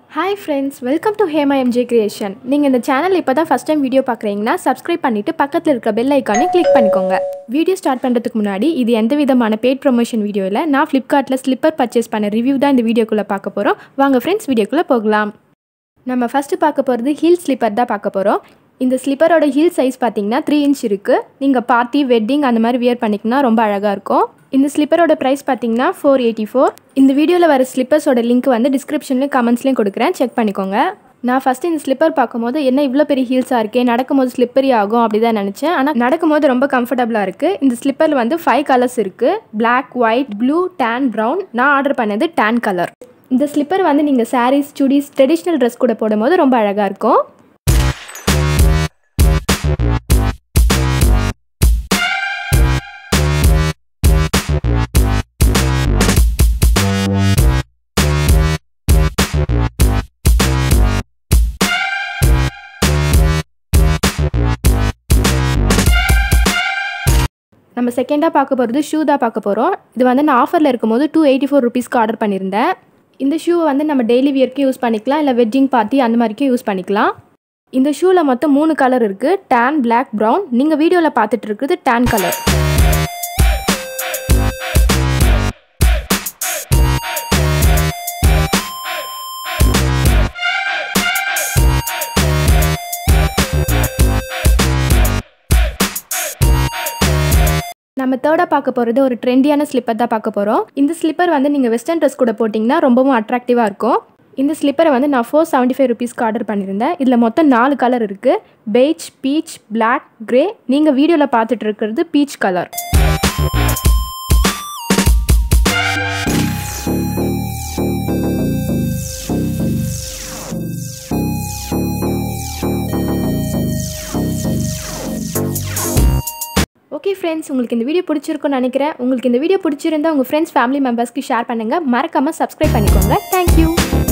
hi friends welcome to Hema MJ creation நீங்கள் இந்த channel இப்போ தான் ஃபஸ்ட் டைம் வீடியோ பார்க்குறீங்கன்னா சப்ஸ்கிரைப் பண்ணிவிட்டு பக்கத்தில் இருக்க பெல் ஐக்கானே கிளிக் பண்ணிக்கோங்க வீடியோ ஸ்டார்ட் பண்ணுறதுக்கு முன்னாடி இது எந்த விதமான பெய்ட் ப்ரொமோஷன் வீடியோ இல்லை நான் ஃப்ளிப்கார்ட்டில் ஸ்லிப்பர் பர்ச்சேஸ் பண்ண ரிவ்யூ தான் இந்த வீடியோக்குள்ளே பார்க்க போகிறோம் வாங்க ஃப்ரெண்ட்ஸ் வீடியோக்குள்ளே போகலாம் நம்ம ஃபஸ்ட்டு பார்க்க போகிறது ஹீல் ஸ்லிப்பர் தான் பார்க்க போகிறோம் இந்த ஸ்லிப்பரோட ஹீல் சைஸ் பார்த்தீங்கன்னா த்ரீ இன்ச் இருக்குது நீங்கள் பார்ட்டி வெட்டிங் அந்த மாதிரி வியர் பண்ணிக்கனா ரொம்ப அழகாக இருக்கும் இந்த ஸ்லிப்பரோட ப்ரைஸ் பார்த்தீங்கன்னா ஃபோர் எயிட்டி ஃபோர் இந்த வீடியோவில் வர ஸ்லிப்பர்ஸோட லிங்க் வந்து டிஸ்கிரிப்ஷன்லேயும் கமெண்ட்ஸ்லேயும் கொடுக்குறேன் செக் பண்ணிக்கோங்க நான் ஃபஸ்ட்டு இந்த ஸ்லிப்பர் பார்க்கும்போது என்ன இவ்வளோ பெரிய ஹீல்ஸாக இருக்கே நடக்கும்போது ஸ்லிப்பரி ஆகும் அப்படி தான் நினச்சேன் ஆனால் நடக்கும்போது ரொம்ப கம்ஃபர்டபுளாக இருக்குது இந்த ஸ்லிப்பரில் வந்து ஃபைவ் கலர்ஸ் இருக்குது black white blue tan brown நான் ஆர்டர் பண்ணது டேன் கலர் இந்த ஸ்லிப்பர் வந்து நீங்கள் சாரீஸ் சுடிஸ் ட்ரெடிஷ்னல் ட்ரெஸ் கூட போடும்போது ரொம்ப அழகாக இருக்கும் நம்ம செகண்டாக பார்க்க போகிறது ஷூ தான் பார்க்க போகிறோம் இது வந்து நான் ஆஃபரில் இருக்கும்போது டூ எயிட்டி ஃபோர் ருபீஸ்க்கு ஆர்டர் பண்ணியிருந்தேன் இந்த ஷூவை வந்து நம்ம டெய்லி வியர்க்கும் யூஸ் பண்ணிக்கலாம் இல்லை வெட்டிங் பார்ட்டி அந்த மாதிரிக்கும் யூஸ் பண்ணிக்கலாம் இந்த ஷூவில் மொத்தம் மூணு கலர் இருக்குது டேன் பிளாக் ப்ரௌன் நீங்கள் வீடியோவில் பார்த்துட்டு இருக்கிறது டேன் கலர் நம்ம தேர்டாக பார்க்க போகிறது ஒரு ட்ரெண்டியான ஸ்லிப்பர் தான் பார்க்க போகிறோம் இந்த ஸ்லிப்பர் வந்து நீங்கள் வெஸ்டர்ன் ட்ரெஸ் கூட போட்டிங்கன்னா ரொம்பவும் அட்ராக்டிவாக இருக்கும் இந்த ஸ்லிப்பரை வந்து நான் ஃபோர் செவன்ட்டி ஃபைவ் ருபீஸ்க்கு ஆர்டர் பண்ணியிருந்தேன் இதில் மொத்தம் நாலு கலர் இருக்குது பெய்ச் பீச் பிளாக் கிரே நீங்கள் வீடியோவில் பார்த்துட்டு இருக்கிறது பீச் கலர் ஓகே ஃப்ரெண்ட்ஸ் உங்களுக்கு இந்த வீடியோ பிடிச்சிருக்கும்னு நினைக்கிறேன் உங்களுக்கு இந்த வீடியோ பிடிச்சிருந்தா உங்கள் ஃப்ரெண்ட்ஸ் ஃபேமிலி மெம்பர்ஸ்க்கு ஷேர் பண்ணுங்கள் மறக்காமல் சப்ஸ்கிரைப் பண்ணிக்கோங்க தேங்க்யூ